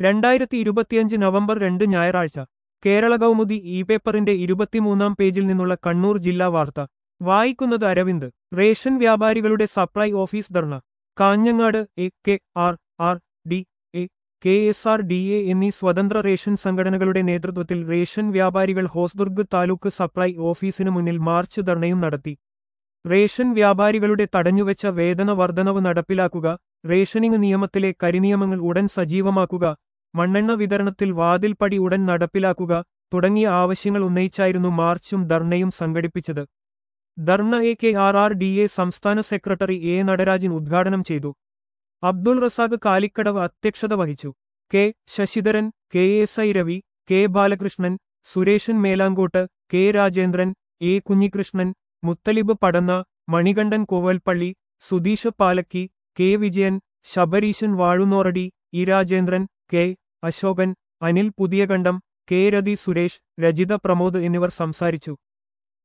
രണ്ടായിരത്തി ഇരുപത്തിയഞ്ച് നവംബർ രണ്ട് ഞായറാഴ്ച കേരള കൗമുദി ഇ പേപ്പറിന്റെ ഇരുപത്തിമൂന്നാം പേജിൽ നിന്നുള്ള കണ്ണൂർ ജില്ലാ വാർത്ത വായിക്കുന്നത് അരവിന്ദ് റേഷൻ വ്യാപാരികളുടെ supply office dharna Kanhangad A K R R D A K S R D A എന്നീ സ്വതന്ത്ര റേഷൻ സംഘടനകളുടെ നേതൃത്വത്തിൽ റേഷൻ വ്യാപാരികൾ ഹോസ്ദുർഗ് താലൂക്ക് സപ്ലൈ ഓഫീസിനു മുന്നിൽ മാർച്ച് ധർണയും നടത്തി റേഷൻ വ്യാപാരികളുടെ തടഞ്ഞുവെച്ച വേതന വർധനവ് നടപ്പിലാക്കുക റേഷനിംഗ് നിയമത്തിലെ കരിനിയമങ്ങൾ ഉടൻ സജീവമാക്കുക മണ്ണെണ്ണ വിതരണത്തിൽ വാതിൽപ്പടി ഉടൻ നടപ്പിലാക്കുക തുടങ്ങിയ ആവശ്യങ്ങൾ ഉന്നയിച്ചായിരുന്നു മാർച്ചും ധർണയും സംഘടിപ്പിച്ചത് dharna A K R R D A സംസ്ഥാന സെക്രട്ടറി എ നടരാജൻ ഉദ്ഘാടനം ചെയ്തു അബ്ദുൾ റസാഖ് കാലിക്കടവ് അധ്യക്ഷത വഹിച്ചു K Sasidharan K S I Ravi K Balakrishnan Sureshan Melangot K Rajendran A Kunhikrishnan Muthalib Padanna Manikandan Kovalpally Sudheesh Palakki K Vijayan Sabareesan Vazhunnoradi E Rajendran K Ashokan Anil Puthiyakandam K Rathi Suresh Rajitha Pramod എന്നിവർ സംസാരിച്ചു